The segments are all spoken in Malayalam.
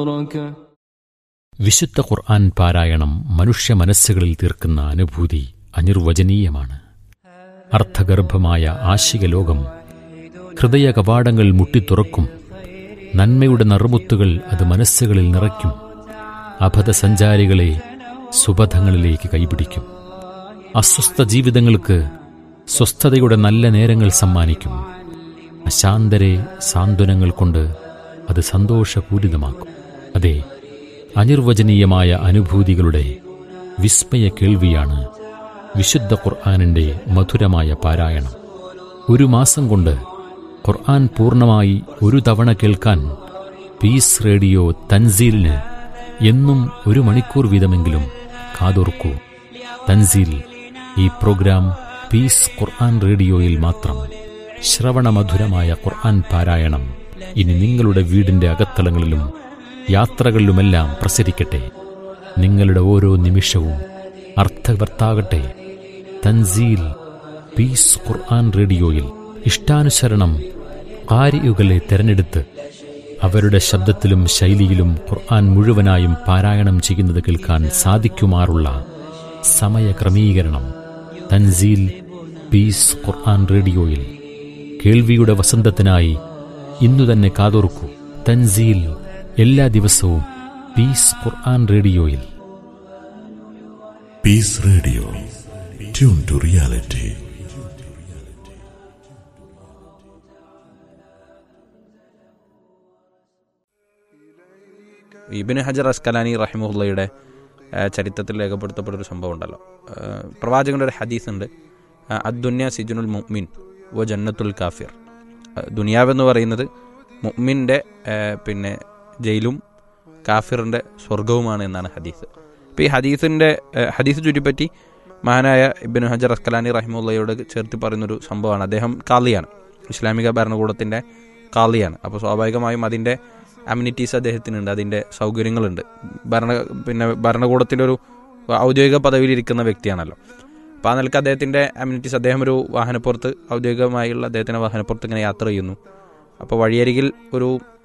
വിശുദ്ധ ഖുർആൻ പാരായണം മനുഷ്യ മനസ്സുകളിൽ തീർക്കുന്ന അനുഭൂതി അനിർവചനീയമാണ് അർത്ഥഗർഭമായ ആശിക ലോകം ഹൃദയ കവാടങ്ങൾ മുട്ടിത്തുറക്കും നന്മയുടെ നറുമുത്തുകൾ അത് മനസ്സുകളിൽ നിറയ്ക്കും അബദ്ധസഞ്ചാരികളെ സുബധങ്ങളിലേക്ക് കൈപിടിക്കും അസ്വസ്ഥ ജീവിതങ്ങൾക്ക് സ്വസ്ഥതയുടെ നല്ല നേരങ്ങൾ സമ്മാനിക്കും അശാന്തരെ സാന്ത്വനങ്ങൾ കൊണ്ട് അത് സന്തോഷപൂരിതമാക്കും അതെ അനിർവചനീയമായ അനുഭൂതികളുടെ വിസ്മയ കേൾവിയാണ് വിശുദ്ധ ഖുർആാനിൻ്റെ മധുരമായ പാരായണം ഒരു മാസം കൊണ്ട് ഖുർആൻ പൂർണ്ണമായി ഒരു തവണ കേൾക്കാൻ പീസ് റേഡിയോ തൻസീലിന് എന്നും ഒരു മണിക്കൂർ വീതമെങ്കിലും കാതോർക്കൂ തൻസീൽ ഈ പ്രോഗ്രാം പീസ് ഖുർആൻ റേഡിയോയിൽ മാത്രം ശ്രവണമധുരമായ ഖുർആൻ പാരായണം ഇനി നിങ്ങളുടെ വീടിന്റെ അകത്തളങ്ങളിലും യാത്രകളിലുമെല്ലാം പ്രസരിക്കട്ടെ നിങ്ങളുടെ ഓരോ നിമിഷവും അർത്ഥവർത്താകട്ടെ തൻസീൽ പീസ് ഖുർആൻ റേഡിയോയിൽ ഇഷ്ടാനുസരണം കാരിയുകളെ തെരഞ്ഞെടുത്ത് അവരുടെ ശബ്ദത്തിലും ശൈലിയിലും ഖുർആൻ മുഴുവനായും പാരായണം ചെയ്യുന്നത് കേൾക്കാൻ സാധിക്കുമാറുള്ള സമയക്രമീകരണം തൻസീൽ പീസ് ഖുർആൻ റേഡിയോയിൽ കേൾവിയുടെ വസന്തത്തിനായി ഇന്നു തന്നെ കാതോർക്കൂ തൻസീൽ എല്ലാ ദിവസവും പീസ് ഖുർആൻ റേഡിയോയിൽ peace radio tune to reality Ibn Hajar Asqalani റഹിമുള്ളയുടെ ചരിത്രത്തിൽ രേഖപ്പെടുത്തപ്പെട്ട ഒരു സംഭവം ഉണ്ടല്ലോ ആ, പ്രവാചകന്റെ ഒരു ഹദീസ് ഉണ്ട് ആ, അദ്ദുന്യ സിജുനുൽ മുഅ്മിൻ വ ജന്നത്തുൽ കാഫിർ ആ, ദുനിയാവെന്ന് പറയുന്നത് മുഅ്മിൻ്റെ ആ, പിന്നെ ജയിലും കാഫിറിൻ്റെ സ്വർഗവുമാണ് എന്നാണ് ഹദീസ് അപ്പോൾ ഈ ഹദീസിൻ്റെ ആ, ഹദീസ് ചുറ്റിപ്പറ്റി മഹാനായ ഇബിൻ ഹജർ അസ്കലാനി റഹിമുള്ളയോട് ചേർത്ത് പറയുന്നൊരു സംഭവമാണ് അദ്ദേഹം കാളിയാണ് ഇസ്ലാമിക ഭരണകൂടത്തിൻ്റെ കാളിയാണ് അപ്പോൾ സ്വാഭാവികമായും അതിൻ്റെ അമ്യൂണിറ്റീസ് അദ്ദേഹത്തിനുണ്ട് അതിൻ്റെ സൗകര്യങ്ങളുണ്ട് ഭരണ പിന്നെ ഭരണകൂടത്തിൻ്റെ ഒരു ഔദ്യോഗിക പദവിയിൽ ഇരിക്കുന്ന വ്യക്തിയാണല്ലോ അപ്പോൾ ആ നിലക്ക് അദ്ദേഹത്തിൻ്റെ അമ്യൂണിറ്റീസ് അദ്ദേഹം ഒരു വാഹനപ്പുറത്ത് ഔദ്യോഗികമായുള്ള അദ്ദേഹത്തിൻ്റെ വാഹനപ്പുറത്ത് ഇങ്ങനെ യാത്ര ചെയ്യുന്നു അപ്പോൾ വഴിയരികിൽ ഒരു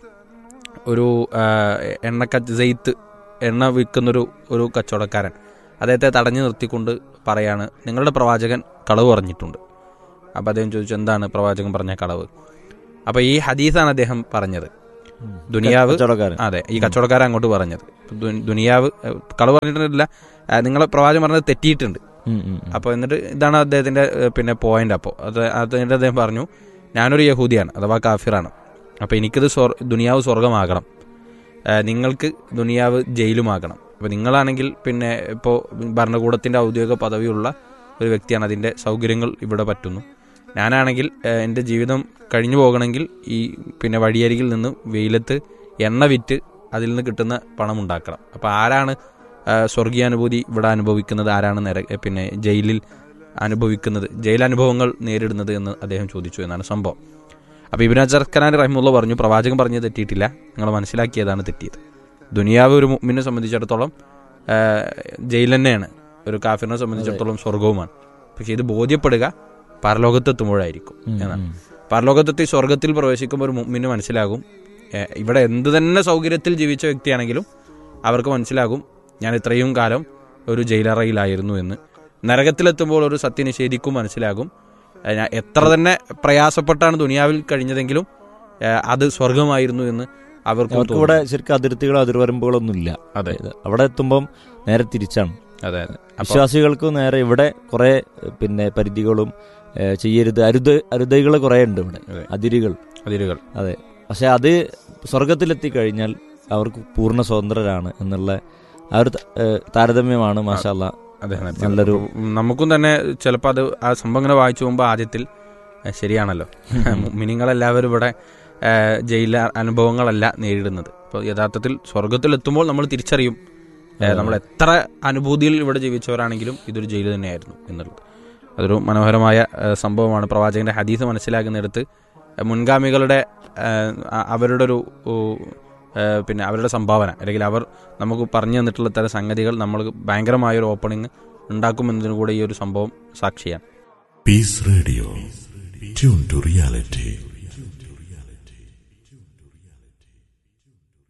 ഒരു ആ, എണ്ണക്ക ജെയ്ത്ത് എണ്ണ വിൽക്കുന്നൊരു ഒരു കച്ചവടക്കാരൻ അദ്ദേഹത്തെ തടഞ്ഞു നിർത്തിക്കൊണ്ട് പറയാണ് നിങ്ങളുടെ പ്രവാചകൻ കളവ് പറഞ്ഞിട്ടുണ്ട് അപ്പോൾ അദ്ദേഹം ചോദിച്ചു എന്താണ് പ്രവാചകൻ പറഞ്ഞ കളവ് അപ്പോൾ ഈ ഹദീസാണ് അദ്ദേഹം പറഞ്ഞത് ദുനിയാവ് കച്ചവടക്കാരൻ അതെ ഈ കച്ചവടക്കാരൻ അങ്ങോട്ട് പറഞ്ഞത് ദു- ദുനിയാവ് ഏഹ്, കളവ് പറഞ്ഞിട്ടില്ല ഏഹ്, നിങ്ങളെ പ്രവാചകൻ പറഞ്ഞത് തെറ്റിയിട്ടുണ്ട് ഉം, ഉം, ഉം. അപ്പോൾ എന്നിട്ട് ഇതാണ് അദ്ദേഹത്തിന്റെ ഏഹ്, പിന്നെ പോയിന്റ് അപ്പോൾ അത് അതിന്റെ അദ്ദേഹം പറഞ്ഞു ഞാനൊരു യഹൂദിയാണ് അഥവാ കാഫിറാണ് അപ്പോൾ എനിക്കിത് സ്വർ ദുനിയാവ് സ്വർഗമാകണം ഏഹ്, നിങ്ങൾക്ക് ദുനിയാവ് ജയിലുമാകണം അപ്പോൾ നിങ്ങളാണെങ്കിൽ പിന്നെ ഇപ്പോൾ ഭരണകൂടത്തിന്റെ ഔദ്യോഗിക പദവിയുള്ള ഒരു വ്യക്തിയാണ് അതിന്റെ സൗകര്യങ്ങൾ ഇവിടെ പറ്റുന്നു ഞാനാണെങ്കിൽ ഏഹ്, എൻ്റെ ജീവിതം കഴിഞ്ഞു പോകണമെങ്കിൽ ഈ പിന്നെ വഴിയരികിൽ നിന്ന് വെയിലത്ത് എണ്ണ വിറ്റ് അതിൽ നിന്ന് കിട്ടുന്ന പണം ഉണ്ടാക്കണം അപ്പോൾ ആരാണ് ഏഹ്, സ്വർഗീയാനുഭൂതി ഇവിടെ അനുഭവിക്കുന്നത് ആരാണ് നിര പിന്നെ ജയിലിൽ അനുഭവിക്കുന്നത് ജയിലനുഭവങ്ങൾ നേരിടുന്നത് എന്ന് അദ്ദേഹം ചോദിച്ചു എന്നാണ് സംഭവം അപ്പോൾ ഇബിൻ അജർഖനാൻ റഹിമുള്ള പറഞ്ഞു പ്രവാചകൻ പറഞ്ഞത് തെറ്റിയിട്ടില്ല നിങ്ങൾ മനസ്സിലാക്കിയതാണ് തെറ്റിയത് ദുനിയാവ് ഒരു മുമ്മിനെ സംബന്ധിച്ചിടത്തോളം ഏഹ്, ജയിൽ തന്നെയാണ് ഒരു കാഫിറിനെ സംബന്ധിച്ചിടത്തോളം സ്വർഗവുമാണ് പക്ഷെ ഇത് ബോധ്യപ്പെടുക പരലോകത്തെത്തുമ്പോഴായിരിക്കും ഉം, എന്നാണ് ഉം. പരലോകത്തെത്തി സ്വർഗത്തിൽ പ്രവേശിക്കുമ്പോൾ ഒരു മുമ്മിന് മനസ്സിലാകും ഏഹ്, ഇവിടെ എന്ത് തന്നെ സൗകര്യത്തിൽ ജീവിച്ച വ്യക്തിയാണെങ്കിലും അവർക്ക് മനസ്സിലാകും ഞാൻ ഇത്രയും കാലം ഒരു ജയിലറയിലായിരുന്നു എന്ന് നരകത്തിലെത്തുമ്പോൾ ഒരു സത്യനിഷേധിക്കും മനസ്സിലാകും ഏഹ്, ഞാൻ എത്ര തന്നെ പ്രയാസപ്പെട്ടാണ് ദുനിയാവിൽ കഴിഞ്ഞതെങ്കിലും ഏഹ്, അത് സ്വർഗമായിരുന്നു എന്ന് അവർക്ക് അവർക്ക് ഇവിടെ ശരിക്കും അതിർത്തികളോ അതിർവരമ്പുകളൊന്നും ഇല്ല അതെ ഇത് അവിടെ എത്തുമ്പം നേരെ തിരിച്ചാണ് അതെ അതെ അപ്പൊ വിശ്വാസികൾക്ക് നേരെ ഇവിടെ കുറെ പിന്നെ പരിധികളും ഏ, ചെയ്യരുത് അരുത് അരുതകൾ കുറെ ഉണ്ട് ഇവിടെ അതെ. അതിരുകൾ അതിരുകൾ പക്ഷെ അത് സ്വർഗത്തിലെത്തി കഴിഞ്ഞാൽ അവർക്ക് പൂർണ്ണ സ്വതന്ത്രരാണ് എന്നുള്ള ആ ഒരു ത- ഏ, താരതമ്യമാണ് മാഷാല്ല അതെ നല്ലൊരു നമുക്കും തന്നെ ചിലപ്പോൾ അത് ആ സംഭവം ഇങ്ങനെ വായിച്ചു പോകുമ്പോൾ ആദ്യത്തിൽ ഏഹ്, ശരിയാണല്ലോ മിനിങ്ങളെല്ലാവരും ഇവിടെ ഏഹ്, ജയില അനുഭവങ്ങളല്ല നേരിടുന്നത് അപ്പോൾ യഥാർത്ഥത്തിൽ സ്വർഗത്തിലെത്തുമ്പോൾ നമ്മൾ തിരിച്ചറിയും ഏഹ്, നമ്മൾ എത്ര അനുഭൂതിയിൽ ഇവിടെ ജീവിച്ചവരാണെങ്കിലും ഇതൊരു ജയിൽ തന്നെയായിരുന്നു എന്നുള്ളത് അതൊരു മനോഹരമായ ഏഹ്, സംഭവമാണ് പ്രവാചകന്റെ ഹദീസ് മനസ്സിലാക്കുന്നിടത്ത് ഏഹ്, മുൻഗാമികളുടെ ഏഹ്, അ- അവരുടെ ഒരു ഓ, ഏഹ്, പിന്നെ അവരുടെ സംഭാവന അല്ലെങ്കിൽ അവർ നമുക്ക് പറഞ്ഞു തന്നിട്ടുള്ള തരം സംഗതികൾ നമ്മൾ ഭയങ്കരമായ ഒരു ഓപ്പണിങ് ഉണ്ടാക്കുമെന്നതിന് കൂടെ ഈ ഒരു സംഭവം സാക്ഷിയാണ് peace radio tune to reality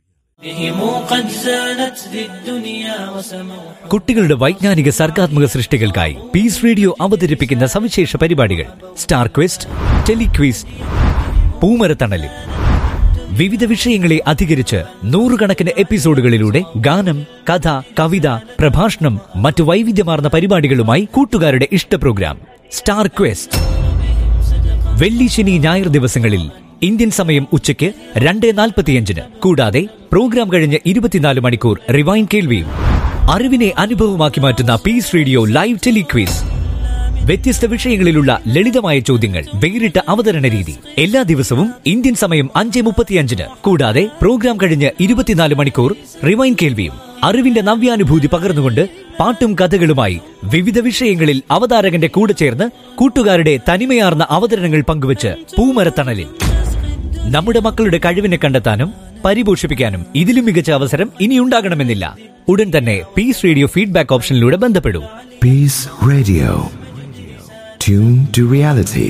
بهم قد زانت ذي الدنيا وسموا കുട്ടികളുടെ വൈജ്ഞാനിക സർഗാത്മക സൃഷ്ടികൾക്കായി പീസ് റേഡിയോ അവതരിപ്പിക്കുന്ന സവിശേഷ പരിപാടികൾ സ്റ്റാർ ക്വസ്റ്റ് ടെലിക്വിസ് പൂമരത്തണല് വിവിധ വിഷയങ്ങളെ അധികരിച്ച് നൂറുകണക്കിന് എപ്പിസോഡുകളിലൂടെ ഗാനം കഥ കവിത പ്രഭാഷണം മറ്റു വൈവിധ്യമാർന്ന പരിപാടികളുമായി കൂട്ടുകാരുടെ ഇഷ്ട പ്രോഗ്രാം സ്റ്റാർ ക്വസ്റ്റ് വെള്ളി ശനി ഞായർ ദിവസങ്ങളിൽ ഇന്ത്യൻ സമയം ഉച്ചയ്ക്ക് രണ്ട് നാൽപ്പത്തിയഞ്ചിന് കൂടാതെ പ്രോഗ്രാം കഴിഞ്ഞ് ഇരുപത്തിനാല് മണിക്കൂർ റിവൈൻ കേൾവിയും അറിവിനെ അനുഭവമാക്കി മാറ്റുന്ന പീസ് റേഡിയോ ലൈവ് ടെലിക്വീസ് വ്യത്യസ്ത വിഷയങ്ങളിലുള്ള ലളിതമായ ചോദ്യങ്ങൾ വേറിട്ട അവതരണ രീതി എല്ലാ ദിവസവും ഇന്ത്യൻ സമയം അഞ്ച് മുപ്പത്തിയഞ്ചിന് കൂടാതെ പ്രോഗ്രാം കഴിഞ്ഞ് ഇരുപത്തിനാല് മണിക്കൂർ റിവൈൻ കേൾവിയും അറിവിന്റെ നവ്യാനുഭൂതി പകർന്നുകൊണ്ട് പാട്ടും കഥകളുമായി വിവിധ വിഷയങ്ങളിൽ അവതാരകന്റെ കൂടെ ചേർന്ന് കൂട്ടുകാരുടെ തനിമയാർന്ന അവതരണങ്ങൾ പങ്കുവച്ച് പൂമരത്തണലിൽ നമ്മുടെ മക്കളുടെ കഴിവിനെ കണ്ടെത്താനും പരിപോഷിപ്പിക്കാനും ഇതിലും മികച്ച അവസരം ഇനിയുണ്ടാകണമെന്നില്ല ഉടൻ തന്നെ പീസ് റേഡിയോ ഫീഡ്ബാക്ക് ഓപ്ഷനിലൂടെ ബന്ധപ്പെടൂ Peace Radio. Tune to reality.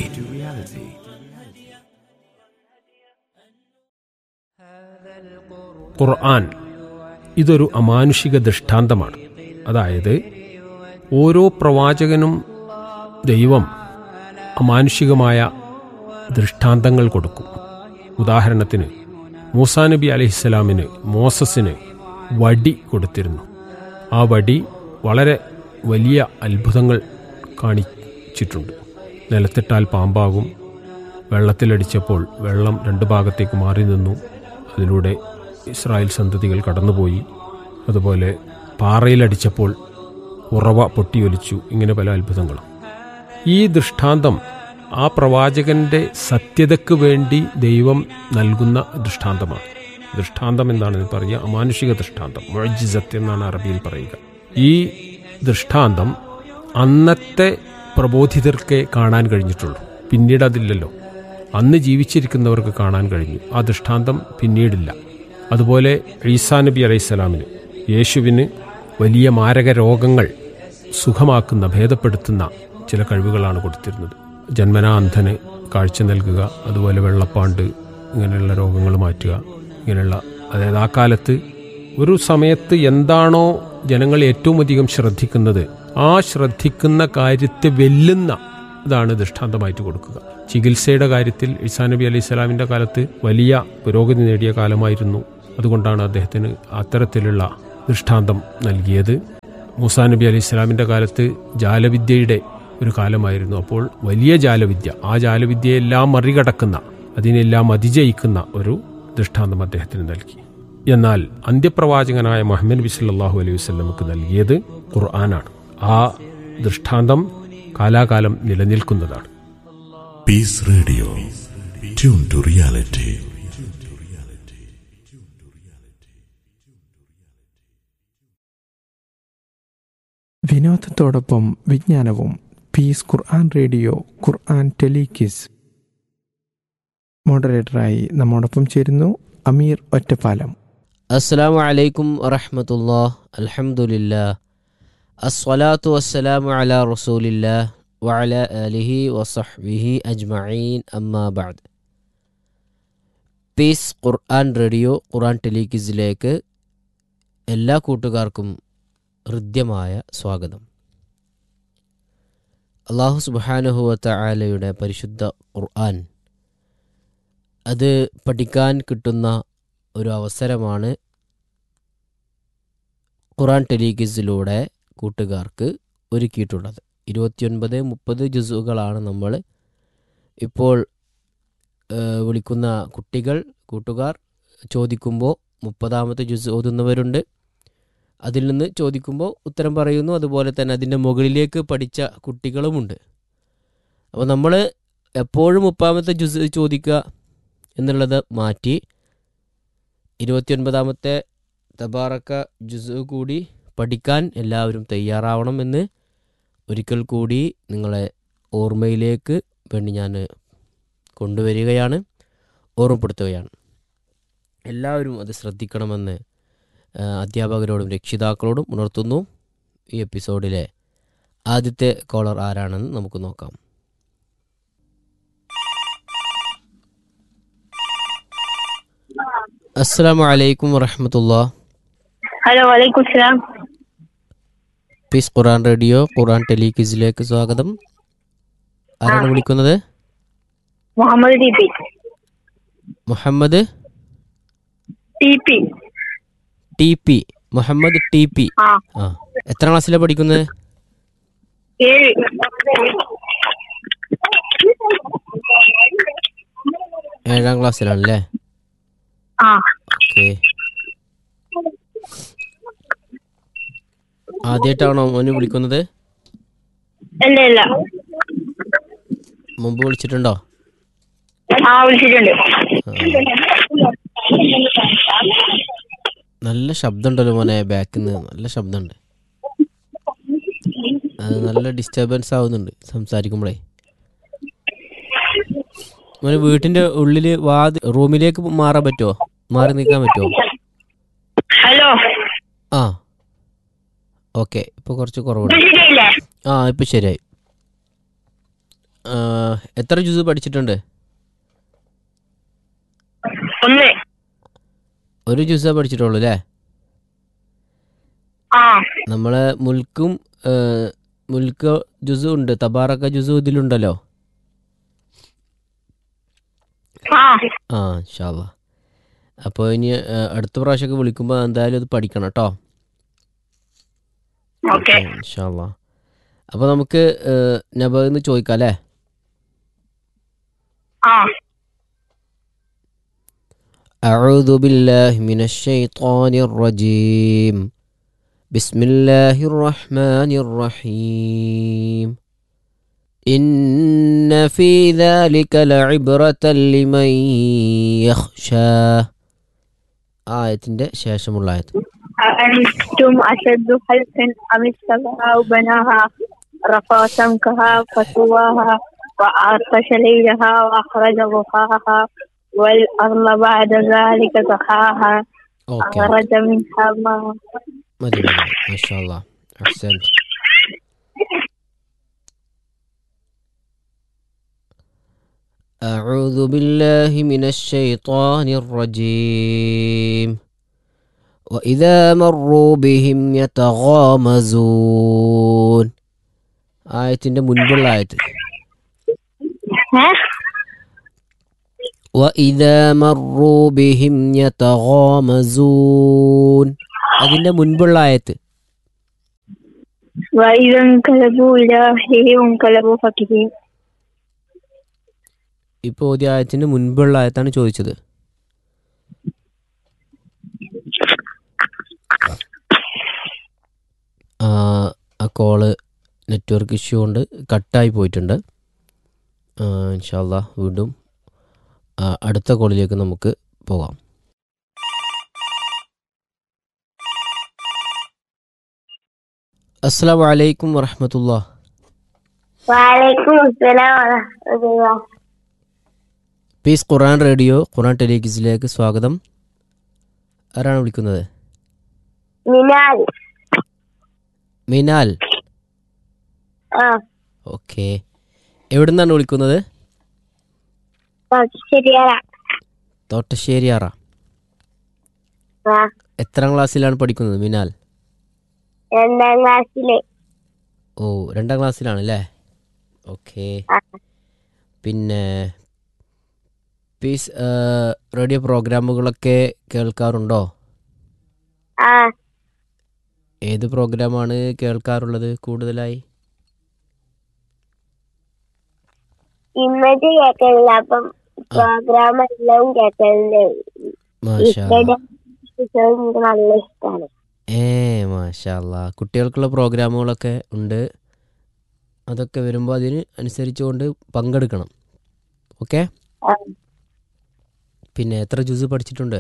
ഖുർആൻ ഇതൊരു അമാനുഷിക ദൃഷ്ടാന്തമാണ് അതായത് ഓരോ പ്രവാചകനും ദൈവം അമാനുഷികമായ ദൃഷ്ടാന്തങ്ങൾ കൊടുക്കും ഉദാഹരണത്തിന് മൂസാ നബി അലഹിസ്സലാമിന് മോസസിന് വടി കൊടുത്തിരുന്നു ആ വടി വളരെ വലിയ അത്ഭുതങ്ങൾ കാണിച്ചിട്ടുണ്ട് നിലത്തിട്ടാൽ പാമ്പാകും വെള്ളത്തിലടിച്ചപ്പോൾ വെള്ളം രണ്ട് ഭാഗത്തേക്ക് മാറി നിന്നു അതിലൂടെ ഇസ്രായേൽ സന്തതികൾ കടന്നുപോയി അതുപോലെ പാറയിലടിച്ചപ്പോൾ ഉറവ പൊട്ടിയൊലിച്ചു ഇങ്ങനെ പല അത്ഭുതങ്ങളും ഈ ദൃഷ്ടാന്തം ആ പ്രവാചകന്റെ സത്യതയ്ക്ക് വേണ്ടി ദൈവം നൽകുന്ന ദൃഷ്ടാന്തമാണ് ദൃഷ്ടാന്തം എന്താണ് പറയുക അമാനുഷിക ദൃഷ്ടാന്തം മുഴജിസത്ത് എന്നാണ് അറബിയിൽ പറയുക ഈ ദൃഷ്ടാന്തം അന്നത്തെ പ്രബോധിതർക്കേ കാണാൻ കഴിഞ്ഞിട്ടുള്ളൂ പിന്നീട് അതില്ലല്ലോ അന്ന് ജീവിച്ചിരിക്കുന്നവർക്ക് കാണാൻ കഴിഞ്ഞു ആ ദൃഷ്ടാന്തം പിന്നീടില്ല അതുപോലെ ഈസാ നബി അലൈഹിസ്സലാമിന് യേശുവിന് വലിയ മാരക രോഗങ്ങൾ സുഖമാക്കുന്ന ഭേദപ്പെടുത്തുന്ന ചില കഴിവുകളാണ് കൊടുത്തിരുന്നത് ജന്മനാ അന്ധന് കാഴ്ച നൽകുക അതുപോലെ വെള്ളപ്പാണ്ട് ഇങ്ങനെയുള്ള രോഗങ്ങൾ മാറ്റുക ഇങ്ങനെയുള്ള അതായത് ആ കാലത്ത് ഒരു സമയത്ത് എന്താണോ ജനങ്ങൾ ഏറ്റവും അധികം ശ്രദ്ധിക്കുന്നത് ആ ശ്രദ്ധിക്കുന്ന കാര്യത്തെ വെല്ലുന്ന ഇതാണ് ദൃഷ്ടാന്തമായിട്ട് കൊടുക്കുക ചികിത്സയുടെ കാര്യത്തിൽ ഇസാ നബി അലൈഹി സ്വലാമിൻ്റെ കാലത്ത് വലിയ പുരോഗതി നേടിയ കാലമായിരുന്നു അതുകൊണ്ടാണ് അദ്ദേഹത്തിന് അത്തരത്തിലുള്ള ദൃഷ്ടാന്തം നൽകിയത് മൂസാ നബി അലൈഹി സ്വലാമിൻ്റെ കാലത്ത് ജാലവിദ്യയുടെ ഒരു കാലമായിരുന്നു അപ്പോൾ വലിയ ജാലവിദ്യ ആ ജാലവിദ്യയെല്ലാം മറികടക്കുന്ന അതിനെല്ലാം അതിജയിക്കുന്ന ഒരു ദൃഷ്ടാന്തം അദ്ദേഹത്തിന് നൽകി എന്നാൽ അന്ത്യപ്രവാചകനായ മുഹമ്മദ് നബി സല്ലല്ലാഹു അലൈഹി വസല്ലമക്ക് നൽകിയത് ഖുർആനാണ് ആ ദൃഷ്ടാന്തം കാലാകാലം നിലനിൽക്കുന്നതാണ് Peace Radio. Tune to reality. വിനോദത്തോടൊപ്പം വിജ്ഞാനവും പീസ് ഖുർആൻ റേഡിയോ ഖുർആൻ ടെലികിസ് മോഡറേറ്ററായി നമ്മോടൊപ്പം ചേരുന്നു അമീർ ഒറ്റപ്പാലം അസ്സലാമു അലൈക്കും വറഹമത്തുല്ലാ അൽഹംദുലില്ലാ അസ്വലാത്തു വസ്സലാമു അലാ റസൂലില്ലാ വഅല ആലിഹി വസഹ്ബിഹി അജ്മഈൻ അമ്മാ ബഅദ് പീസ് ഖുർആൻ റേഡിയോ ഖുർആൻ ടെലിക്കിസിലേക്ക് എല്ലാ കൂട്ടുകാർക്കും ഹൃദ്യമായ സ്വാഗതം അള്ളാഹു സുബാനുഹുവത്ത ആലയുടെ പരിശുദ്ധ ഖുർആൻ അത് പഠിക്കാൻ കിട്ടുന്ന ഒരു അവസരമാണ് ഖുറാൻ ടെലിഗിസിലൂടെ കൂട്ടുകാർക്ക് ഒരുക്കിയിട്ടുള്ളത് ഇരുപത്തിയൊൻപത് മുപ്പത് ജുസുകളാണ് നമ്മൾ ഇപ്പോൾ ഏഹ്, വിളിക്കുന്ന കുട്ടികൾ കൂട്ടുകാർ ചോദിക്കുമ്പോൾ മുപ്പതാമത്തെ ജുസ് ഓതുന്നവരുണ്ട് അതിൽ നിന്ന് ചോദിക്കുമ്പോൾ ഉത്തരം പറയുന്നു അതുപോലെ തന്നെ അതിൻ്റെ മുകളിലേക്ക് പഠിച്ച കുട്ടികളുമുണ്ട് അപ്പോൾ നമ്മൾ എപ്പോഴും മുപ്പാമത്തെ ജുസ് ചോദിക്കുക എന്നുള്ളത് മാറ്റി ഇരുപത്തിയൊൻപതാമത്തെ തബാറക്ക ജുസ് കൂടി പഠിക്കാൻ എല്ലാവരും തയ്യാറാവണം എന്ന് ഒരിക്കൽ കൂടി നിങ്ങളെ ഓർമ്മയിലേക്ക് വേണ്ടി ഞാൻ കൊണ്ടുവരികയാണ് ഓർമ്മപ്പെടുത്തുകയാണ് എല്ലാവരും അത് ശ്രദ്ധിക്കണമെന്ന് ആ, അധ്യാപകരോടും രക്ഷിതാക്കളോടും ഉണർത്തുന്നു ഈ എപ്പിസോഡിലെ ആദ്യത്തെ കോളർ ആരാണെന്ന് നമുക്ക് നോക്കാം അസ്സലാമു അലൈക്കും വറഹമത്തുള്ള ഹലോ വലൈക്കും സ്ലാം പീസ് ഖുറാൻ റേഡിയോ ഖുറാൻ ടെലിക്വിസിലേക്ക് സ്വാഗതം ആരാണ് വിളിക്കുന്നത് Muhammad T P Muhammad T P T P Muhammad T P ആ ആ എത്ര ക്ലാസ്സിലാണ് പഠിക്കുന്നത് ഏഴ് ഏഴാം ക്ലാസ്സിലാണല്ലേ ആ ഓക്കെ ആദ്യമായിട്ടാണോ മോന് വിളിക്കുന്നത് ഇല്ല ഇല്ല മുമ്പ് വിളിച്ചിട്ടുണ്ടോ ആ വിളിച്ചിട്ടുണ്ട് നല്ല ശബ്ദമുണ്ടല്ലോ മോനെ ബാക്കിൽ നിന്ന് നല്ല ശബ്ദമുണ്ട് അത് നല്ല ഡിസ്റ്റർബൻസ് ആവുന്നുണ്ട് സംസാരിക്കുമ്പോഴേ മോനെ വീട്ടിന്റെ ഉള്ളില് വാത് റൂമിലേക്ക് മാറാൻ പറ്റുമോ മാറി നിൽക്കാൻ പറ്റുമോ ഹലോ ആ ഓക്കെ ഇപ്പൊ കുറച്ച് കുറവുണ്ട് ഇത് ശരിയല്ലേ ആ ഇപ്പൊ ശരിയായി ആ, എത്ര ജ്യൂസ് പഠിച്ചിട്ടുണ്ട് ഒന്ന് ഒരു ജ്യൂസാ പഠിച്ചിട്ടുള്ളൂ അല്ലേ ആ നമ്മളെ മുൽക്കും ഏ, മുൽക്ക് ജ്യൂസും ഉണ്ട് തബാറക്ക ജ്യൂസും ഇതിലുണ്ടല്ലോ ആ ആ ഷാവ അപ്പോൾ ഇനി ഏ, അടുത്ത പ്രാവശ്യമൊക്കെ വിളിക്കുമ്പോൾ എന്തായാലും ഇത് പഠിക്കണം കേട്ടോ ഓക്കെ ഇൻഷാല്ല അപ്പോൾ നമുക്ക് നബന്ന് ചോദിക്കാം അല്ലേ ആ أعوذ بالله من الشيطان الرجيم بسم الله الرحمن الرحيم إن في ذلك لعبرة لمن يخشى آية ശേഷമുള്ള ആയത്ത് أأنتم أشد خلقا أم السماء بناها رفع سمكها فسواها وأغطش ليلها وأخرج ضحاها والأرض بعد ذلك دحاها ഓക്കെ أخرج منها ماء മതി മതി മാഷാല്ല അഹ്സൻ أعوذ بالله من الشيطان الرجيم وإذا مروا بهم يتغامزون ആയത്തിന്റെ മുൻപുള്ള ആയത്ത് وإذا مروا بهم يتغامزون അതിന്റെ മുൻപുള്ള ആയത്ത് وإذا انقلبوا إلى أهلهم انقلبوا فكهين ഇപ്പൊ ഓദ്യ ആയത്തിന്റെ മുൻപുള്ള ആയത്താണ് ചോദിച്ചത് ആ ആ കോള് നെറ്റ്വർക്ക് ഇഷ്യൂ കൊണ്ട് കട്ടായി പോയിട്ടുണ്ട് ഇൻഷാല്ല വീണ്ടും ആ, അടുത്ത കോളിലേക്ക് നമുക്ക് പോകാം അസ്സാം വലൈക്കും വറഹമത്തുള്ള وعليكم السلام ورحمة الله പീസ് ഖുറാൻ റേഡിയോ ഖുറാൻ ടെലിവിസിലേക്ക് സ്വാഗതം ആരാണ് വിളിക്കുന്നത് മിനാൽ മിനാൽ ആ ഓക്കെ എവിടെ നിന്നാണ് വിളിക്കുന്നത് ശരിയാ തോട്ടശ്ശേരിയാറ ആ എത്രാം ക്ലാസ്സിലാണ് പഠിക്കുന്നത് മിനാൽ രണ്ടാം ക്ലാസ്സിലെ ഓ രണ്ടാം ക്ലാസ്സിലാണ് അല്ലേ ഓക്കെ ആ. പിന്നെ പീസ് ആ, റേഡിയോ പ്രോഗ്രാമുകളൊക്കെ കേൾക്കാറുണ്ടോ ആ ഏത് പ്രോഗ്രാമാണ് കേൾക്കാറുള്ളത് കൂടുതലായി ഇന്നത്തെ കേക്കലില്ല അപ്പം പ്രോഗ്രാം എല്ലാം കേക്കലുണ്ട് മാഷാ ഇഷ്ടം എനിക്ക് നല്ല ഇഷ്ടമാണ് ഏ മാഷാല്ല കുട്ടികൾക്കുള്ള പ്രോഗ്രാമുകളൊക്കെ ഉണ്ട് അതൊക്കെ വരുമ്പോൾ അതിന് അനുസരിച്ചുകൊണ്ട് പങ്കെടുക്കണം ഓക്കെ ആ. പിന്നെ എത്ര ജ്യൂസ് പഠിച്ചിട്ടുണ്ട്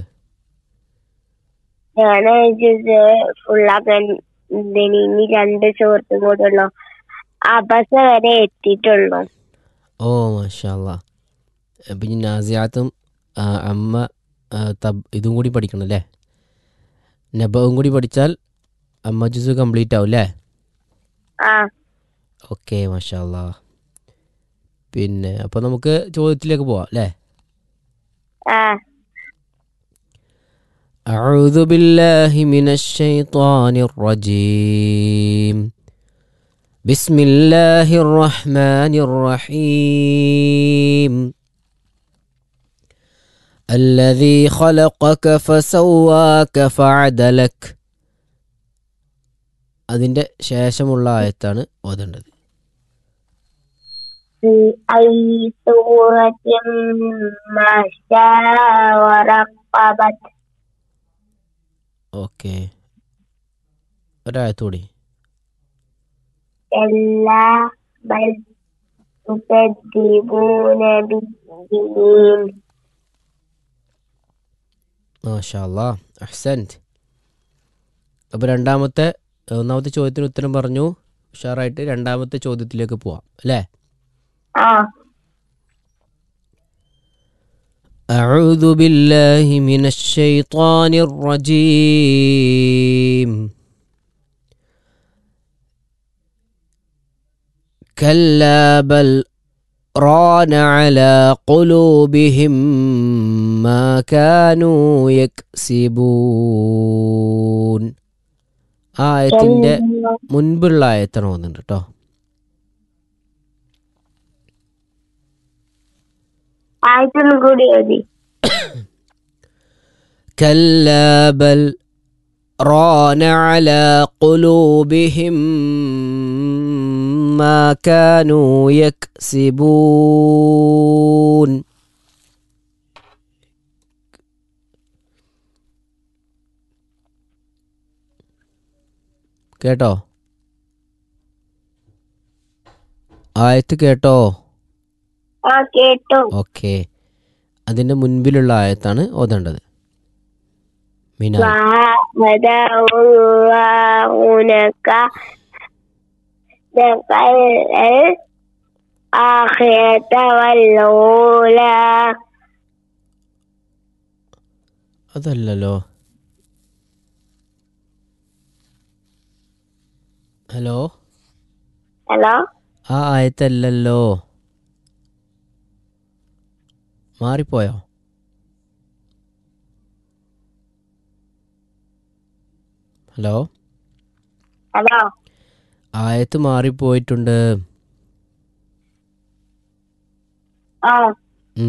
ഞാന് ഫുള്ളാക്കാൻ ഇനി രണ്ട് സുഹൃത്തും കൂടെ ഉള്ളു അബസ വരെ എത്തിയിട്ടുള്ളു ഓ മാഷാല്ല അപ്പം ഇനി നാസിയാത്തും ആ, അമ്മ ആ, തബ് ഇതും കൂടി പഠിക്കണം അല്ലേ നബവും കൂടി പഠിച്ചാൽ അമ്മ ജ്യൂസ് കംപ്ലീറ്റ് ആവും അല്ലേ ആ ഓക്കെ മാഷാല്ല പിന്നെ അപ്പോൾ നമുക്ക് ചോദ്യത്തിലേക്ക് പോവാം അല്ലേ ആ أعوذ بالله من الشيطان الرجيم بسم الله الرحمن الرحيم الذي خلقك فسواك فعدلك അതിൻ്റെ ശേഷമുള്ള ആയത്താണ് ഓതേണ്ടത് في أي سورة ما شاء ورقبت ഓക്കെ ഒരായത്തുകൂടി كلا بل تكذبون بالدين മാഷാല്ലാ അഹ്സൻറ്റ് അപ്പോൾ രണ്ടാമത്തെ ഒന്നാമത്തെ ചോദ്യത്തിന് ഉത്തരം പറഞ്ഞു ഉഷാറായിട്ട് രണ്ടാമത്തെ ചോദ്യത്തിലേക്ക് പോവാം അല്ലേ آه أعوذ بالله من الشيطان الرجيم كلا بل ران على قلوبهم ما كانوا يكسبون ആയത്തിൻ്റെ മുൻപുള്ള ആയത്താണ് തോന്നുന്നുണ്ട് കേട്ടോ ആയിട്ടൊന്നും കൂടി എഴുതി كلا بل ران على قلوبهم ما كانوا يكسبون കേട്ടോ ആയത്ത് കേട്ടോ ആ കേട്ടു ഓക്കെ അതിൻ്റെ മുൻപിലുള്ള ആയത്താണ് ഓതേണ്ടത് മിനാൽ وهداك ذكر الآخرة والأولى അതല്ലല്ലോ ഹലോ ഹലോ ആ ആയത്തല്ലല്ലോ മാറിപ്പോയോ ഹലോ ഹലോ ആയത്ത് മാറിപ്പോയിട്ടുണ്ട് ആ ഉം.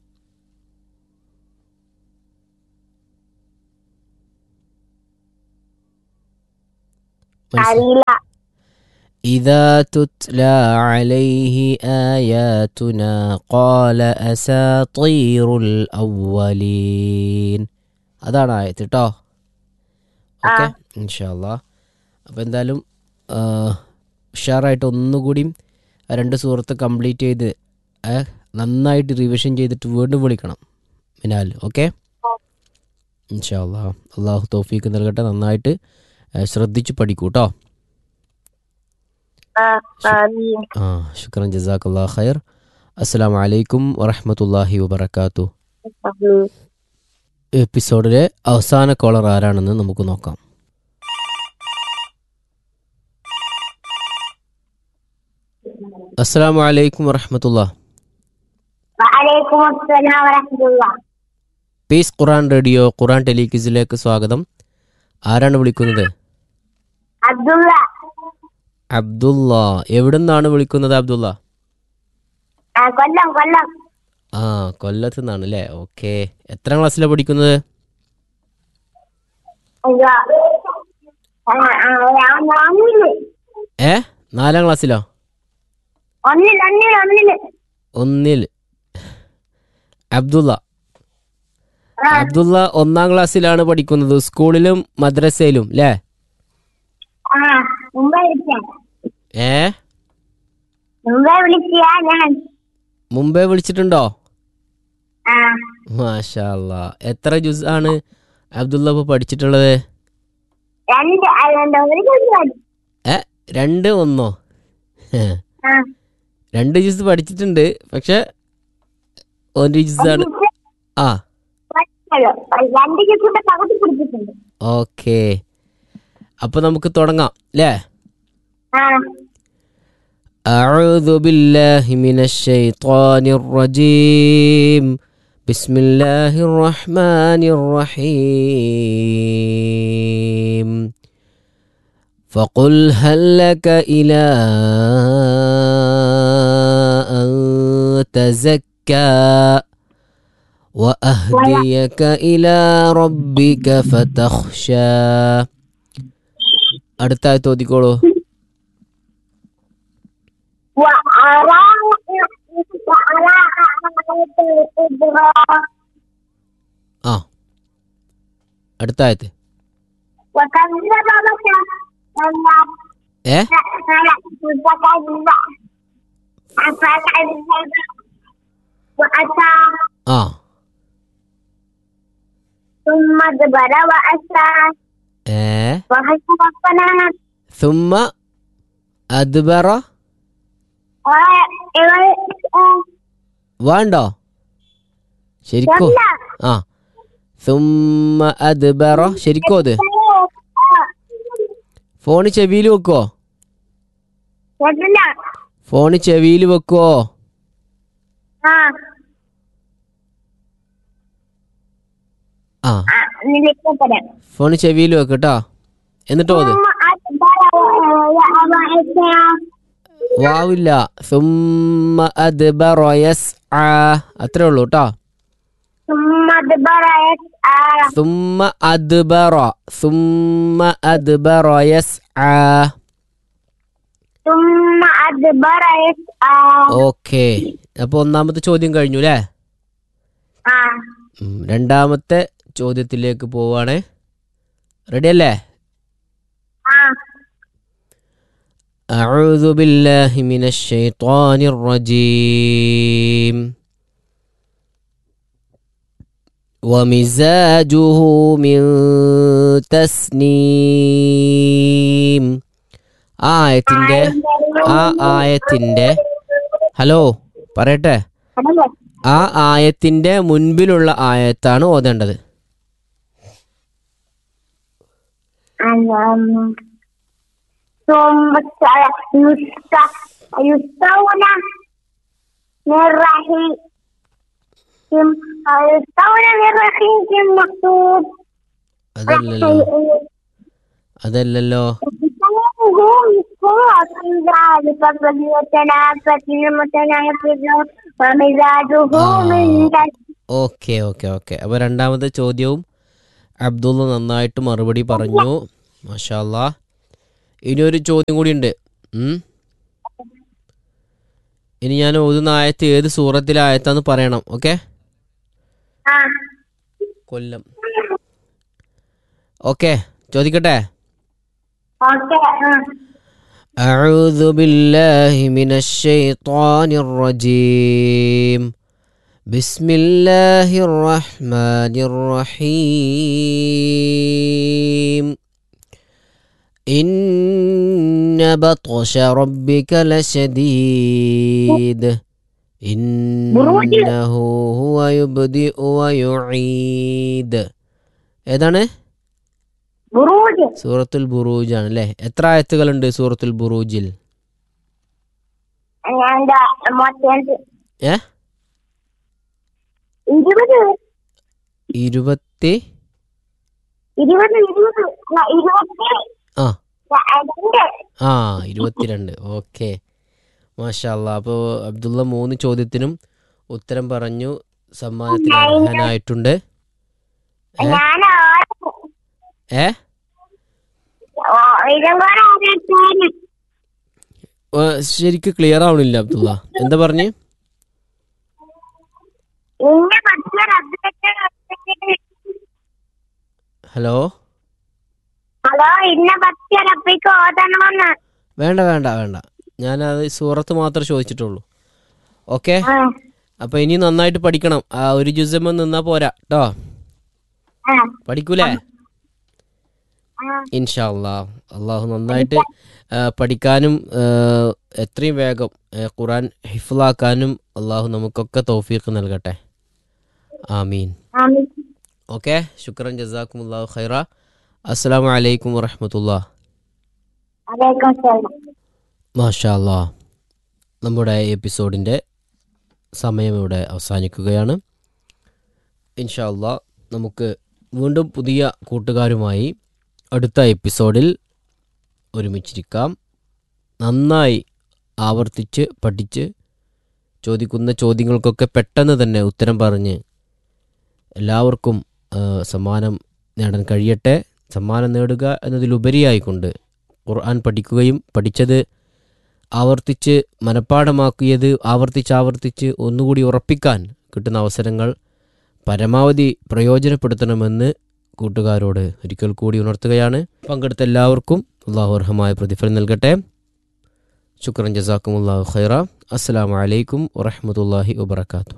മനസ്സി- അറിയില്ല إذا تتلى عليه آياتنا قال أساطير الأولين അതാണ് ആയത് കേട്ടോ ഓക്കെ ഇൻഷാല്ല അപ്പോൾ എന്തായാലും ആ, ഉഷാറായിട്ട് ഒന്നുകൂടിയും ആ രണ്ട് സുഹൃത്ത് കംപ്ലീറ്റ് ചെയ്ത് ഏ, നന്നായിട്ട് റിവിഷൻ ചെയ്തിട്ട് വീണ്ടും വിളിക്കണം മിനാൽ ഓക്കെ ഇൻഷാല്ല അള്ളാഹു തോഫീക്ക് നൽകട്ടെ നന്നായിട്ട് ഏ, ശ്രദ്ധിച്ച് പഠിക്കൂ കേട്ടോ ആ ആമീൻ ആ ശുക്രൻ ജസാഖല്ലാ ഖൈർ അസ്സലാമു അലൈക്കും വറഹ്മത്തുള്ളാഹി വബറകാതുഹു ആമീൻ എപ്പിസോഡിലെ അവസാന കോളർ ആരാണെന്ന് നമുക്ക് നോക്കാം അസ്സലാമു അലൈക്കും വറഹ്മത്തുള്ള വഅലൈക്കും അസ്സലാം വറഹ്മത്തുള്ളാ പീസ് ഖുറാൻ റേഡിയോ ഖുറാൻ ടെലിക്വിസിലേക്ക് സ്വാഗതം ആരാണ് വിളിക്കുന്നത് അബ്ദുള്ള അബ്ദുള്ള എവിടെ നിന്നാണ് വിളിക്കുന്നത് അബ്ദുള്ള ആ കൊല്ലം കൊല്ലം ആ കൊല്ലത്ത് നിന്നാണ് അല്ലേ ഓക്കെ എത്ര ക്ലാസ്സിലാണ് പഠിക്കുന്നത് അയ്യോ ആ ആ ഞാൻ ഒന്നില് ഏ നാലാം ക്ലാസ്സിലോ ഒന്നിൽ ഒന്നിൽ ഒന്നില് ഒന്നിൽ അബ്ദുള്ള ആ അബ്ദുള്ള ഒന്നാം ക്ലാസ്സിലാണ് പഠിക്കുന്നത് സ്കൂളിലും മദ്രസയിലും അല്ലേ ആ മുമ്പേ വിളിച്ച ഏ മുമ്പേ വിളിച്ചാ ഞാൻ മുമ്പേ വിളിച്ചിട്ടുണ്ടോ ആ മാഷാ അല്ലാ. എത്ര ജ്യൂസ് ആണ് അബ്ദുള്ള ഇപ്പോൾ പഠിച്ചിട്ടുള്ളത് രണ്ട് അല്ലാണ്ട് ഒരു ദിവസം ഏ രണ്ട് ഒന്നോ ഹേ. ആ രണ്ട് ജ്യൂസ് പഠിച്ചിട്ടുണ്ട് പക്ഷെ ഒരു ജ്യൂസാണ് ആ പഠിച്ചല്ലോ. രണ്ട് ദിവസത്തെ പകുതി പിടിച്ചിട്ടുണ്ട് ഓക്കെ അപ്പോൾ നമുക്ക് തുടങ്ങാം അല്ലേ ആ أعوذ بالله من الشيطان الرجيم بسم الله الرحمن الرحيم فقل هل لك إلى أن تزكى وأهديك إلى ربك فتخشى അടുത്ത ആയത്ത് ഓതിക്കോളൂ وأرى وأرى الكبرى ആ അടുത്ത ആയത്ത് وكذب وتولى ഏ فكذب فكذب وأتى ആ ثم أدبر وأسى ഏ وحشر فنادى ثم أدبر വേണ്ടോ ശരിക്കോ ആ ثم أدبر ശരിക്കോ അത് ഫോണ് ചെവിയിൽ വെക്കോ ഫോണ് ചെവിയിൽ വെക്കോ ആ നിലക്കപ്പെടാം ഫോണ് ചെവിയിൽ വെക്കട്ടോ എന്നിട്ടോ അത് വാവില്ല ثم أدبر يسعى അത്രേ ഉള്ളൂ കേട്ടോ ثم أدبر يسعى ثم أدبر ثم أدبر يسعى ثم أدبر يسعى ഓക്കെ അപ്പൊ ഒന്നാമത്തെ ചോദ്യം കഴിഞ്ഞു അല്ലേ ആ ഉം, രണ്ടാമത്തെ ചോദ്യത്തിലേക്ക് പോവാണ് റെഡി അല്ലേ ആ أعوذ بالله من الشيطان الرجيم ومزاجه من تسنيم ആ ആയത്തിന്റെ ആ ആയത്തിന്റെ ഹലോ പറയട്ടെ അതല്ലേ ആ ആയത്തിന്റെ മുൻപിലുള്ള ആയത്താണ് ഓതേണ്ടത് أنا ثم يست- يستوون من رحيق يستوون من رحيق مكتوب അതല്ലല്ലോ അതല്ലല്ലോ هم في ذلك فليتنافس المتنافسون ومزاجه من تسنيم ഓക്കെ ഓക്കെ ഓക്കെ അപ്പോൾ രണ്ടാമത്തെ ചോദ്യവും അബ്ദുള്ള നന്നായിട്ട് മറുപടി പറഞ്ഞു മാഷാല്ലാ ഇനി ഒരു ചോദ്യം കൂടി ഉണ്ട് ഉം. ഇനി ഞാൻ ഓതുന്ന ആയത്ത് ഏത് സൂറത്തിലെ ആയത്താന്ന് പറയണം ഓക്കെ കൊല്ലം ഓക്കെ ചോദിക്കട്ടെ أعوذ بالله من الشيطان الرجيم بسم الله الرحمن الرحيم إن بطش ربك لشديد إنه هو يبدئ ويعيد ഏതാണ് ബുറൂജ് സൂറത്തുൽ ബുറൂജ് ആണ് അല്ലേ എത്ര ആയത്തുകളുണ്ട് സൂറത്തുൽ ബുറൂജിൽ ഞാൻ മറ്റേ ഏ ഇരുപത് ഇരുപത്തി ഇരുപത് ഇരുപത് അല്ല, ഇരുപത്തി ആ രണ്ട് ആ ഇരുപത്തിരണ്ട് ഓക്കെ മാഷല്ല അപ്പോൾ അബ്ദുള്ള മൂന്ന് ചോദ്യത്തിനും ഉത്തരം പറഞ്ഞു സമ്മാനത്തിന് അർഹനായിട്ടുണ്ട് ഏ? ഞാൻ ഏ ഇതും കൂടെ ആരാച്ചാലും ഏ, ശരിക്ക് ക്ലിയർ ആവണില്ല അബ്ദുള്ള എന്താ പറഞ്ഞു ഇന്ന പത്ത് റബ്ബിക്ക് ഹലോ ഹലോ ഇന്ന പത്ത് റബ്ബിക്ക് ഓതണമെന്ന് വേണ്ട വേണ്ട വേണ്ട ഞാനത് സൂറത്ത് മാത്രമേ ചോദിച്ചിട്ടുള്ളൂ ഓക്കെ അപ്പൊ ഇനി നന്നായിട്ട് പഠിക്കണം ആ ഒരു ജുസമ്മ നിന്നാ പോരാ കേട്ടോ പഠിക്കൂലേ ഇൻഷാ അല്ലാ അള്ളാഹു നന്നായിട്ട് ആ, പഠിക്കാനും ആ, എത്രയും വേഗം ആ, ഖുറാൻ ഹിഫ്ലാക്കാനും അള്ളാഹു നമുക്കൊക്കെ തൗഫീഖ് നൽകട്ടെ ആമീൻ ഓക്കെ ശുക്രൻ ജസാക്കും അള്ളാഹു ഖൈറ അസ്സലാമു അലൈക്കും വറഹമത്തുള്ള അലൈക്കും സലാം മാഷാ അല്ലാ നമ്മുടെ എപ്പിസോഡിൻ്റെ സമയം ഇവിടെ അവസാനിക്കുകയാണ് ഇൻഷാ അള്ളാ നമുക്ക് വീണ്ടും പുതിയ കൂട്ടുകാരുമായി അടുത്ത എപ്പിസോഡിൽ ഒരുമിച്ചിരിക്കാം നന്നായി ആവർത്തിച്ച് പഠിച്ച് ചോദിക്കുന്ന ചോദ്യങ്ങൾക്കൊക്കെ പെട്ടെന്ന് തന്നെ ഉത്തരം പറഞ്ഞ് എല്ലാവർക്കും ആ, സമ്മാനം നേടാൻ കഴിയട്ടെ സമ്മാനം നേടുക എന്നതിലുപരിയായിക്കൊണ്ട് ഖുർആൻ പഠിക്കുകയും പഠിച്ചത് ആവർത്തിച്ച് മനഃപ്പാഠമാക്കിയത് ആവർത്തിച്ച് ആവർത്തിച്ച് ഒന്നുകൂടി ഉറപ്പിക്കാൻ കിട്ടുന്ന അവസരങ്ങൾ പരമാവധി പ്രയോജനപ്പെടുത്തണമെന്ന് കൂട്ടുകാരോട് ഒരിക്കൽ കൂടി ഉണർത്തുകയാണ് പങ്കെടുത്ത എല്ലാവർക്കും അള്ളാഹു അർഹമായ പ്രതിഫലം നൽകട്ടെ ശുക്രൻ ജസാക്കും അള്ളാഹു ഖൈറ അസ്സലാമു അലൈക്കും വറഹമത്തല്ലാഹി വബർക്കാത്തു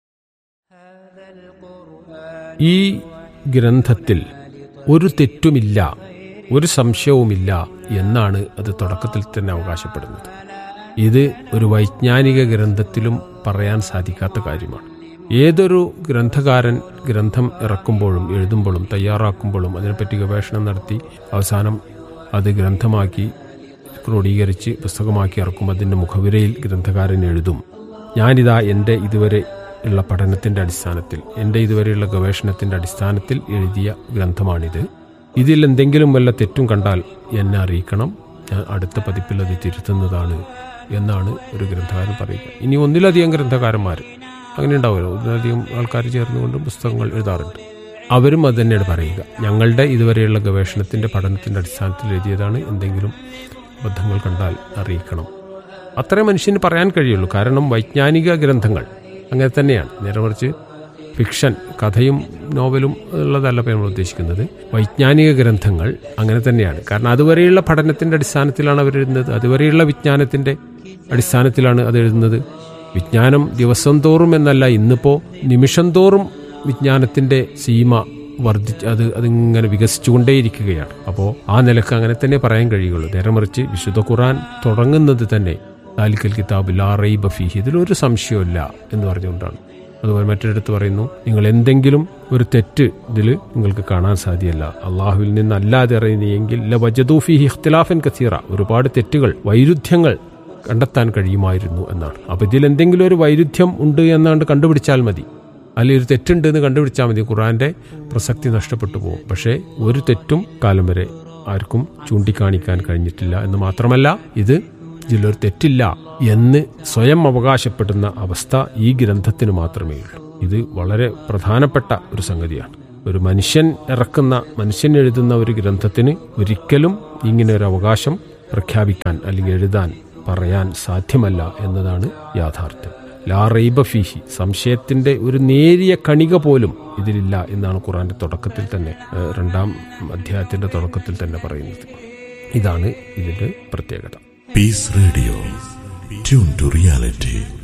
ഈ ഗ്രന്ഥത്തിൽ ഒരു തെറ്റുമില്ല ഒരു സംശയവുമില്ല എന്നാണ് അത് തുടക്കത്തിൽ തന്നെ അവകാശപ്പെടുന്നത് ഇത് ഒരു വൈജ്ഞാനിക ഗ്രന്ഥത്തിലും പറയാൻ സാധിക്കാത്ത കാര്യമാണ് ഏതൊരു ഗ്രന്ഥകാരൻ ഗ്രന്ഥം ഇറക്കുമ്പോഴും എഴുതുമ്പോഴും തയ്യാറാക്കുമ്പോഴും അതിനെപ്പറ്റി ഗവേഷണം നടത്തി അവസാനം അത് ഗ്രന്ഥമാക്കി ക്രോഡീകരിച്ച് പുസ്തകമാക്കി ഇറക്കും അതിൻ്റെ മുഖവിരയിൽ ഗ്രന്ഥകാരൻ എഴുതും ഞാനിതാ എൻ്റെ ഇതുവരെ ഉള്ള പഠനത്തിൻ്റെ അടിസ്ഥാനത്തിൽ എൻ്റെ ഇതുവരെയുള്ള ഗവേഷണത്തിൻ്റെ അടിസ്ഥാനത്തിൽ എഴുതിയ ഗ്രന്ഥമാണിത് ഇതിൽ എന്തെങ്കിലും വല്ല തെറ്റും കണ്ടാൽ എന്നെ അറിയിക്കണം ഞാൻ അടുത്ത പതിപ്പിൽ അത് തിരുത്തുന്നതാണ് എന്നാണ് ഒരു ഗ്രന്ഥകാരൻ പറയുക ഇനി ഒന്നിലധികം ഗ്രന്ഥകാരന്മാർ അങ്ങനെ ഉണ്ടാവുമല്ലോ ഒന്നിലധികം ആൾക്കാർ ചേർന്നുകൊണ്ട് പുസ്തകങ്ങൾ എഴുതാറുണ്ട് അവരും അത് തന്നെയാണ് പറയുക ഞങ്ങളുടെ ഇതുവരെയുള്ള ഗവേഷണത്തിൻ്റെ പഠനത്തിൻ്റെ അടിസ്ഥാനത്തിൽ എഴുതിയതാണ് എന്തെങ്കിലും അബദ്ധങ്ങൾ കണ്ടാൽ അറിയിക്കണം അത്രേ മനുഷ്യന് പറയാൻ കഴിയുള്ളൂ കാരണം വൈജ്ഞാനിക ഗ്രന്ഥങ്ങൾ അങ്ങനെ തന്നെയാണ് നേരെ മറിച്ച് ഫിക്ഷൻ കഥയും നോവലും ഉള്ളതല്ല ഇപ്പോൾ നമ്മൾ ഉദ്ദേശിക്കുന്നത് വൈജ്ഞാനിക ഗ്രന്ഥങ്ങൾ അങ്ങനെ തന്നെയാണ് കാരണം അതുവരെയുള്ള പഠനത്തിൻ്റെ അടിസ്ഥാനത്തിലാണ് അവർ എഴുതുന്നത് അതുവരെയുള്ള വിജ്ഞാനത്തിൻ്റെ അടിസ്ഥാനത്തിലാണ് അത് എഴുതുന്നത് വിജ്ഞാനം ദിവസം തോറും എന്നല്ല ഇന്നിപ്പോൾ നിമിഷം തോറും വിജ്ഞാനത്തിൻ്റെ സീമ വർദ്ധിച്ച് അത് അതിങ്ങനെ വികസിച്ചുകൊണ്ടേയിരിക്കുകയാണ് അപ്പോൾ ആ നിലക്ക് അങ്ങനെ തന്നെ പറയാൻ കഴിയുള്ളൂ നേരെ മറിച്ച് വിശുദ്ധ ഖുറാൻ തുടങ്ങുന്നത് തന്നെ താലിക്കൽ കിതാബ് ലാ റൈബ ഫീഹി ഇതിലൊരു സംശയമില്ല എന്ന് പറഞ്ഞുകൊണ്ടാണ് അതുപോലെ മറ്റൊരിടത്ത് പറയുന്നു നിങ്ങൾ എന്തെങ്കിലും ഒരു തെറ്റ് ഇതിൽ നിങ്ങൾക്ക് കാണാൻ സാധ്യമല്ല അള്ളാഹുവിൽ നിന്നല്ലാതെ അറിയുന്നെങ്കിൽ ല വജദൂഫിഹി ഇഖ്തിലാഫൻ കസീറ ഒരുപാട് തെറ്റുകൾ വൈരുദ്ധ്യങ്ങൾ കണ്ടെത്താൻ കഴിയുമായിരുന്നു എന്നാണ് അപ്പോൾ ഇതിൽ എന്തെങ്കിലും ഒരു വൈരുദ്ധ്യം ഉണ്ട് എന്നാണ്ട് കണ്ടുപിടിച്ചാൽ മതി അല്ലെങ്കിൽ ഒരു തെറ്റുണ്ട് എന്ന് കണ്ടുപിടിച്ചാൽ മതി ഖുറാന്റെ പ്രസക്തി നഷ്ടപ്പെട്ടു പോകും പക്ഷേ ഒരു തെറ്റും കാലം വരെ ആർക്കും ചൂണ്ടിക്കാണിക്കാൻ കഴിഞ്ഞിട്ടില്ല എന്ന് മാത്രമല്ല ഇത് ഇതിലൊരു തെറ്റില്ല എന്ന് സ്വയം അവകാശപ്പെടുന്ന അവസ്ഥ ഈ ഗ്രന്ഥത്തിന് മാത്രമേ ഉള്ളൂ ഇത് വളരെ പ്രധാനപ്പെട്ട ഒരു സംഗതിയാണ് ഒരു മനുഷ്യൻ ഇറക്കുന്ന മനുഷ്യൻ എഴുതുന്ന ഒരു ഗ്രന്ഥത്തിന് ഒരിക്കലും ഇങ്ങനെ ഒരു അവകാശം പ്രഖ്യാപിക്കാൻ അല്ലെങ്കിൽ എഴുതാൻ പറയാൻ സാധ്യമല്ല എന്നതാണ് യാഥാർത്ഥ്യം ലാ റൈബ ഫീഹി സംശയത്തിന്റെ ഒരു നേരിയ കണിക പോലും ഇതിലില്ല എന്നാണ് ഖുറാന്റെ തുടക്കത്തിൽ തന്നെ ഏഹ്, രണ്ടാം അധ്യായത്തിന്റെ തുടക്കത്തിൽ തന്നെ പറയുന്നത് ഇതാണ് ഇതിന്റെ പ്രത്യേകത Peace Radio. Tune to reality.